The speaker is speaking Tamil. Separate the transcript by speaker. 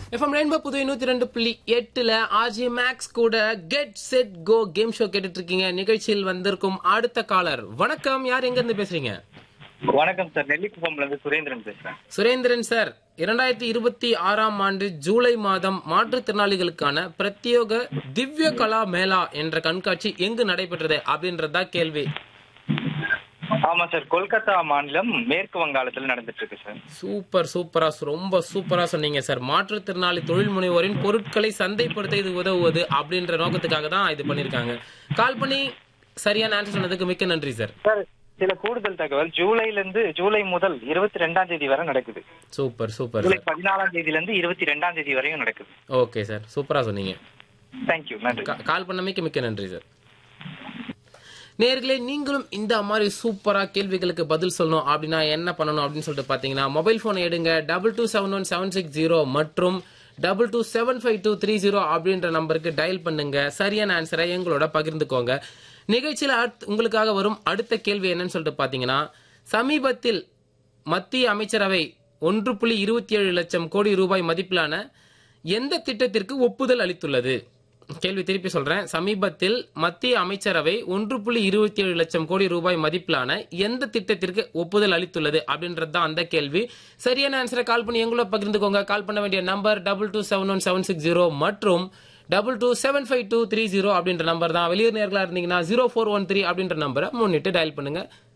Speaker 1: எஃப்எம் ரெயின்போ புதுவை நூத்தி ரெண்டு புள்ளி எட்டுல ஆர்ஜி மேக்ஸ் கூட get set go game show கேட்டுட்டு இருக்கீங்க நிகழ்ச்சியில் வந்திருக்கும் அடுத்த காலர் வணக்கம் யார் எங்க இருந்து பேசுறீங்க
Speaker 2: வணக்கம் சார் நெல்லிக்குப்பம்ல இருந்து சுரேந்திரன் பேசுறேன்
Speaker 1: சுரேந்திரன் சார் இரண்டாயிரத்தி இருபத்தி ஆறாம் ஆண்டு ஜூலை மாதம் மாற்றுத்திறனாளிகளுக்கான பிரத்யேக திவ்ய கலா மேளா என்ற கண்காட்சி எங்கு நடைபெற்றது அப்படின்றதா கேள்வி
Speaker 2: ஆமா சார் கொல்கத்தா மாநிலம் மேற்கு வங்காளத்துல நடந்துட்டு இருக்கு சார்
Speaker 1: சூப்பர் சூப்பரா ரொம்ப சூப்பரா சொன்னீங்க சார் மாற்றுத்திறனாளி தொழில் முனைவோரின் பொருட்களை சந்தைப்படுத்த இது உதவுவது அப்படின்ற நோக்கத்துக்காக தான் இது பண்ணிருக்காங்க கால் பண்ணி சரியான ஆன்சர் சொன்னதுக்கு மிக்க நன்றி சார்
Speaker 2: சார் சில கூடுதல் தகவல் ஜூலைல இருந்து ஜூலை முதல் இருபத்தி ரெண்டாம் தேதி வரை நடக்குது
Speaker 1: சூப்பர் சூப்பர்
Speaker 2: ஜூலை
Speaker 1: சார்
Speaker 2: பதினாலாம் தேதியில இருந்து இருபத்தி ரெண்டாம் தேதி வரையும் நடக்குது
Speaker 1: ஓகே சார் சூப்பரா சொன்னீங்க
Speaker 2: தேங்க்யூ நன்றி
Speaker 1: கா- கால் பண்ணமைக்கு மிக்க நன்றி சார் நேர்களே நீங்களும் இந்த மாதிரி சூப்பரா கேள்விகளுக்கு பதில் சொல்லணும் அப்படின்னா என்ன பண்ணணும் அப்படின்னு சொல்லிட்டு பாத்தீங்கன்னா மொபைல் போன் எடுங்க double two seven one seven six zero மற்றும் double two seven five two three zero அப்படின்ற நம்பருக்கு டயல் பண்ணுங்க சரியான ஆன்சரை எங்களோட பகிர்ந்துக்கோங்க நிகழ்ச்சியில அடுத்து- உங்களுக்காக வரும் அடுத்த கேள்வி என்னன்னு சொல்லிட்டு பாத்தீங்கன்னா சமீபத்தில் மத்திய அமைச்சரவை ஒன்று புள்ளி இருபத்தி ஏழு லட்சம் கோடி ரூபாய் மதிப்பிலான எந்த திட்டத்திற்கு ஒப்புதல் அளித்துள்ளது கேள்வி திருப்பி சொல்றேன் சமீபத்தில் மத்திய அமைச்சரவை ஒன்று புள்ளி இருபத்தி ஏழு லட்சம் கோடி ரூபாய் மதிப்பிலான எந்த திட்டத்திற்கு ஒப்புதல் அளித்துள்ளது அப்படின்றது தான் அந்த கேள்வி சரியான ஆன்சரை கால் பண்ணி எங்களோட பகிர்ந்துக்கோங்க கால் பண்ண வேண்டிய number double two seven one seven six zero மற்றும் double two seven five two three zero அப்படின்ற நம்பர் தான் வெளியூர் நேர்களா இருந்தீங்கன்னா ஜீரோ ஃபோர் ஒன் த்ரீ அப்படின்ற நம்பரை முன்னிட்டு டயல் பண்ணுங்க